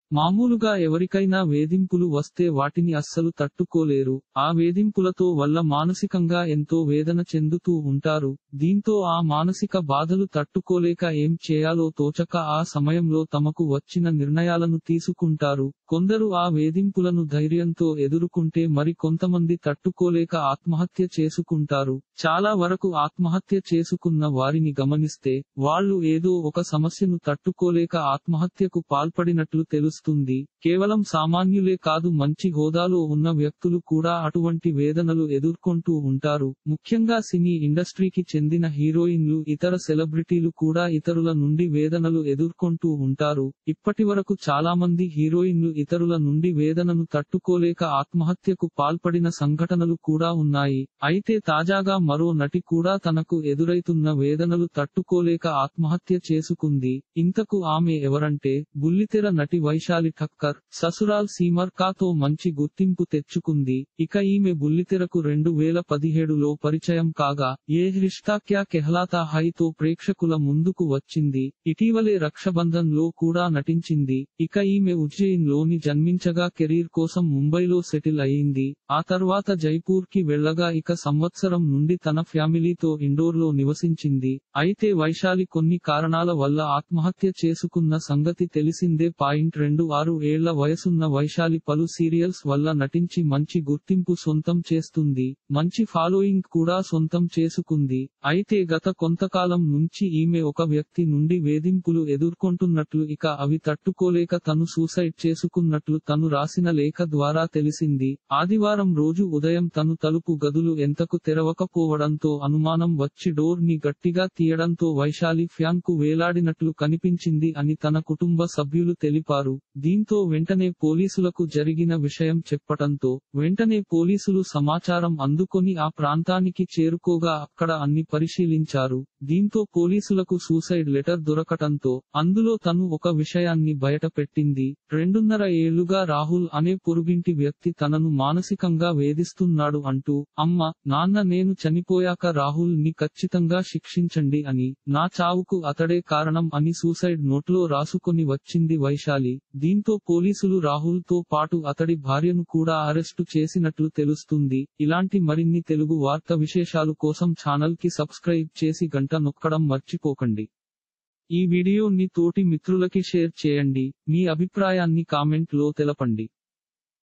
మామూలుగా ఎవరికైనా వేధింపులు వస్తే వాటిని అస్సలు తట్టుకోలేరు ఆ వేధింపులతో వల్ల మానసికంగా ఎంతో వేదన చెందుతూ ఉంటారు దీంతో ఆ మానసిక బాధలు తట్టుకోలేక ఏం చేయాలో తోచక ఆ సమయంలో తమకు వచ్చిన నిర్ణయాలను తీసుకుంటారు కొందరు ఆ వేధింపులను ధైర్యంతో ఎదుర్కొంటే మరి కొంతమంది తట్టుకోలేక ఆత్మహత్య చేసుకుంటారు చాలా వరకు ఆత్మహత్య చేసుకున్న వారిని గమనిస్తే వాళ్ళు ఏదో ఒక సమస్యను తట్టుకోలేక ఆత్మహత్యకు పాల్పడినట్లు తెలుస్తుంది కేవలం సామాన్యులే కాదు మంచి హోదాలో ఉన్న వ్యక్తులు కూడా అటువంటి వేదనలు ఎదుర్కొంటూ ఉంటారు ముఖ్యంగా సినీ ఇండస్ట్రీకి చెందిన హీరోయిన్లు ఇతర సెలబ్రిటీలు కూడా ఇతరుల నుండి వేదనలు ఎదుర్కొంటూ ఉంటారు ఇప్పటి వరకు చాలా మంది హీరోయిన్లు ఇతరుల నుండి వేదనను తట్టుకోలేక ఆత్మహత్యకు పాల్పడిన సంఘటనలు కూడా ఉన్నాయి అయితే తాజాగా మరో నటి కూడా తనకు ఎదురైతున్న వేదనలు తట్టుకోలేక ఆత్మహత్య చేసుకుంది ఇంతకు ఆమె ఎవరంటే బుల్లితెర నటి వైశాలి ఠక్కర్ ససురాల్ సీమర్ కాతో మంచి గుర్తింపు తెచ్చుకుంది ఇక ఈమె బుల్లితెరకు రెండు వేల పదిహేడులో పరిచయం కాగా ఏ రిష్తా క్యా కెహ్లాతా హైతో ప్రేక్షకుల ముందుకు వచ్చింది ఇటీవలే రక్షబంధన్ లో కూడా నటించింది ఇక ఈమె ఉజ్జయిన్ లోని జన్మించగా కెరీర్ కోసం ముంబైలో సెటిల్ అయింది ఆ తర్వాత జైపూర్ కి వెళ్లగా ఇక సంవత్సరం నుండి తన ఫ్యామిలీతో ఇండోర్ లో నివసించింది అయితే వైశాలి కొన్ని కారణాల వల్ల ఆత్మహత్య చేసుకున్న సంగతి తెలిసిందే పాయింట్ రెండు ఆరు ఏళ్ల వయసున్న వైశాలి పలు సీరియల్స్ వల్ల నటించి మంచి గుర్తింపు సొంతం చేస్తుంది మంచి ఫాలోయింగ్ కూడా సొంతం చేసుకుంది అయితే గత కొంతకాలం నుంచి ఈమె ఒక వ్యక్తి నుండి వేధింపులు ఎదుర్కొంటున్నట్లు ఇక అవి తట్టుకోలేక తను సూసైడ్ చేసుకున్నట్లు తను రాసిన లేఖ ద్వారా తెలిసింది ఆదివారం రోజు ఉదయం తను తలుపు గదులు ఎంతకు తెరవకపోవడంతో అనుమానం వచ్చి డోర్ ని గట్టిగా తీయడంతో వైశాలి ఫ్యాన్ కు వేలాడినట్లు కనిపించింది అని తన కుటుంబ సభ్యులు తెలిపారు దీంతో వెంటనే పోలీసులకు జరిగిన విషయం చెప్పటంతో వెంటనే పోలీసులు సమాచారం అందుకొని ఆ ప్రాంతానికి చేరుకోగా అక్కడ అన్ని పరిశీలించారు దీంతో పోలీసులకు సూసైడ్ లెటర్ దొరకటంతో అందులో తను ఒక విషయాన్ని బయట పెట్టింది రెండున్నర ఏళ్లుగా రాహుల్ అనే పొరుగింటి వ్యక్తి తనను మానసికంగా వేధిస్తున్నాడు అంటూ అమ్మ నాన్న నేను చనిపోయాక రాహుల్ ని ఖచ్చితంగా శిక్షించండి అని నా చావుకు అతడే కారణం అని సూసైడ్ నోట్లో రాసుకొని వచ్చింది వైశాలి దీంతో పోలీసులు రాహుల్ తో పాటు అతడి భార్యను కూడా అరెస్టు చేసినట్లు తెలుస్తుంది ఇలాంటి మరిన్ని తెలుగు వార్త విశేషాలు కోసం ఛానల్ కి సబ్స్క్రైబ్ చేసి గంట నొక్కడం మర్చిపోకండి ఈ వీడియోని తోటి మిత్రులకి షేర్ చేయండి మీ అభిప్రాయాన్ని కామెంట్ లో తెలపండి